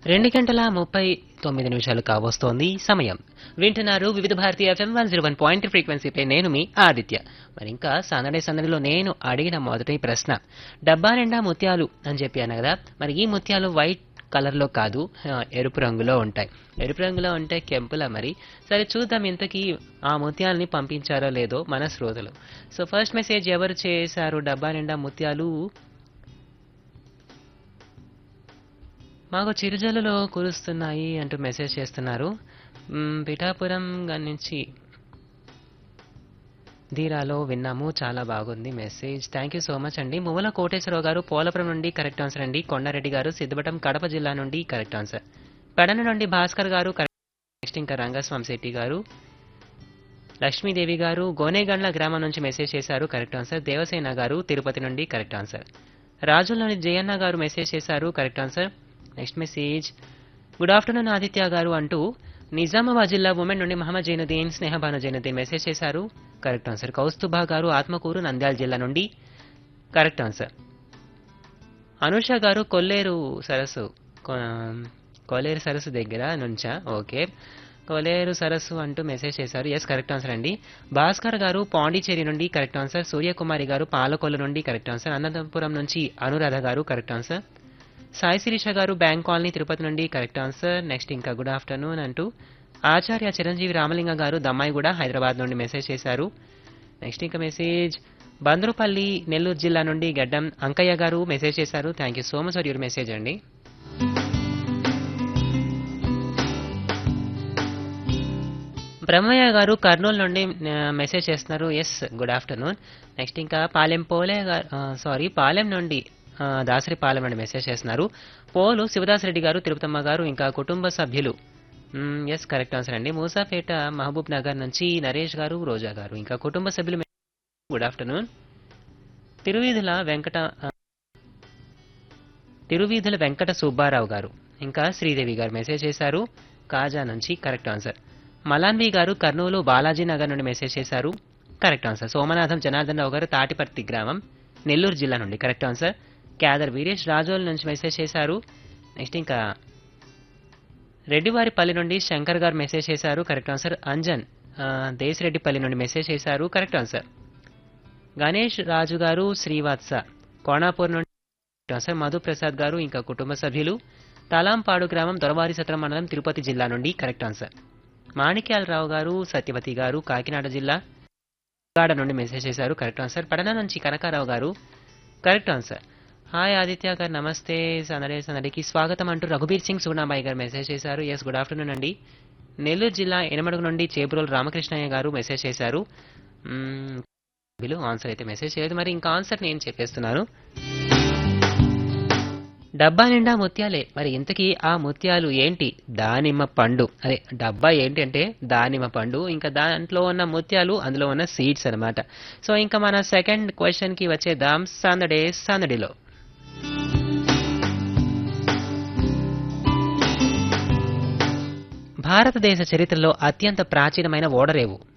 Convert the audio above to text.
రెండు గంటల ముప్పై తొమ్మిది నిమిషాలు కావస్తోంది సమయం వింటున్నారు వివిధ భారతీయ FM one zero one point ఫ్రీక్వెన్సీపై నేను మీ ఆదిత్య మరి ఇంకా సందడి సందడిలో నేను అడిగిన మొదటి ప్రశ్న డబ్బా నిండా ముత్యాలు అని చెప్పాను కదా మరి ఈ ముత్యాలు వైట్ కలర్లో కాదు ఆ, ఎరుపు రంగులో ఉంటాయి ఎరుపు రంగులో ఉంటే కెంపులా మరి సరే చూద్దాం ఇంతకీ ఆ ముత్యాలని పంపించారో లేదో మన శ్రోతలు సో ఫస్ట్ మెసేజ్ ఎవరు చేశారు డబ్బా నిండా ముత్యాలు మాకు చిరుజల్లులో కురుస్తున్నాయి అంటూ మెసేజ్ చేస్తున్నారు మ్, పిఠాపురం గారి నుంచి ధీరాలో విన్నాము చాలా బాగుంది message thank you so much అండి మువ్వల కోటేశ్వరరావు గారు పోలపురం నుండి కరెక్ట్ ఆన్సర్ అండి కొండారెడ్డి గారు సిద్ధవటం కడప జిల్లా నుండి కరెక్ట్ ఆన్సర్ పెడన నుండి భాస్కర్ గారు నెక్స్ట్ ఇంకా రంగస్వామి శెట్టి గారు లక్ష్మీదేవి గారు గోనేగండ్ల గ్రామం నుంచి మెసేజ్ చేశారు కరెక్ట్ ఆన్సర్ దేవసేన గారు తిరుపతి నుండి కరెక్ట్ ఆన్సర్ రాజులోని జయన్న గారు మెసేజ్ చేశారు correct answer next message good afternoon Aditya గారు అంటూ నిజామాబాద్ జిల్లా ఉమెన్ నుండి మహమ్మద్ జైనుద్దీన్ స్నేహబాను జైనుద్దీన్ మెసేజ్ చేశారు కరెక్ట్ ఆన్సర్ కౌస్తుభా గారు ఆత్మకూరు నంద్యాల జిల్లా నుండి కరెక్ట్ ఆన్సర్ అనుష గారు కొల్లేరు సరస్సు కొ- కొల్లేరు సరస్సు దగ్గర నుంచా ఓకే కొలేరు సరస్సు అంటూ మెసేజ్ చేశారు ఎస్ కరెక్ట్ ఆన్సర్ అండి భాస్కర్ గారు పాండిచేరి నుండి కరెక్ట్ ఆన్సర్ సూర్యకుమారి గారు పాలకొల్లు నుండి కరెక్ట్ ఆన్సర్ అనంతపురం నుంచి అనురాధ గారు కరెక్ట్ ఆన్సర్ సాయి శిరీష గారు బ్యాంక్ కాలనీ తిరుపతి నుండి కరెక్ట్ ఆన్సర్ నెక్స్ట్ ఇంకా గుడ్ ఆఫ్టర్నూన్ అంటూ ఆచార్య చిరంజీవి రామలింగ గారు దమ్మాయి కూడా హైదరాబాద్ నుండి మెసేజ్ చేశారు నెక్స్ట్ ఇంకా మెసేజ్ బంద్రుపల్లి నెల్లూరు జిల్లా నుండి గడ్డం అంకయ్య గారు మెసేజ్ చేశారు thank you so much for your message అండి బ్రహ్మయ్య గారు కర్నూలు నుండి ఆ, మెసేజ్ చేస్తున్నారు ఎస్ గుడ్ ఆఫ్టర్నూన్ నెక్స్ట్ ఇంకా పాలెం పోలే గారు సారీ పాలెం నుండి ఆ, దాసరి పాలెం నుండి మెసేజ్ చేస్తున్నారు పోలు శివదాసరెడ్డి గారు తిరుపతమ్మ గారు ఇంకా కుటుంబ సభ్యులు ఎస్ కరెక్ట్ ఆన్సర్ అండి మూసాపేట మహబూబ్ నగర్ నుంచి నరేష్ గారు రోజా గారు ఇంకా కుటుంబ సభ్యులు గుడ్ ఆఫ్టర్నూన్ తిరువీధుల వెంకట ఆ, తిరువీధుల వెంకట సుబ్బారావు గారు ఇంకా శ్రీదేవి గారు మెసేజ్ చేశారు కాజా నుంచి కరెక్ట్ ఆన్సర్ మలాన్వి గారు కర్నూలు బాలాజీ నగర్ నుండి మెసేజ్ చేశారు కరెక్ట్ ఆన్సర్ సోమనాథం జనార్దన్ రావు గారు తాటిపర్తి గ్రామం నెల్లూరు జిల్లా నుండి కరెక్ట్ ఆన్సర్ క్యాదర్ వీరేష్ రాజోల్ నుంచి మెసేజ్ చేశారు నెక్స్ట్ ఇంకా రెడ్డివారిపల్లి నుండి శంకర్ గారు మెసేజ్ చేశారు కరెక్ట్ ఆన్సర్ అంజన్ ఆ, దేశరెడ్డిపల్లి నుండి మెసేజ్ చేశారు కరెక్ట్ ఆన్సర్ గణేష్ రాజు గారు శ్రీవాత్స కోణాపూర్ నుండి కరెక్ట్ ఆన్సర్ మధు ప్రసాద్ గారు ఇంకా కుటుంబ సభ్యులు తలాంపాడు గ్రామం దొరవారి సత్రం మండలం తిరుపతి జిల్లా నుండి కరెక్ట్ ఆన్సర్ మాణిక్యాలరావు గారు సత్యవతి గారు కాకినాడ జిల్లా గాడ నుండి మెసేజ్ చేశారు కరెక్ట్ ఆన్సర్ పడన నుంచి కనకారావు గారు కరెక్ట్ ఆన్సర్ హాయ్ ఆదిత్య గారు నమస్తే సందడే సందడికి స్వాగతం అంటూ రఘుబీర్ సింగ్ సూనాబాయి గారు మెసేజ్ చేశారు ఎస్ గుడ్ ఆఫ్టర్నూన్ అండి నెల్లూరు జిల్లా ఎనమడుగు నుండి చేబ్రోలు రామకృష్ణయ్య గారు మెసేజ్ చేశారు మ్మ్, వీళ్ళు ఆన్సర్ అయితే మెసేజ్ చేయలేదు మరి ఇంకా ఆన్సర్ నేను చెప్పేస్తున్నాను డబ్బా నిండా ముత్యాలే మరి ఇంతకీ ఆ ముత్యాలు ఏంటి దానిమ్మ పండు అదే డబ్బా ఏంటి అంటే దానిమ్మ పండు ఇంకా దాంట్లో ఉన్న ముత్యాలు అందులో ఉన్న సీడ్స్ అన్నమాట సో ఇంకా మన సెకండ్ క్వశ్చన్ కి వచ్చేద్దాం సందడే సందడిలో భారతదేశ చరిత్రలో అత్యంత ప్రాచీనమైన ఓడరేవు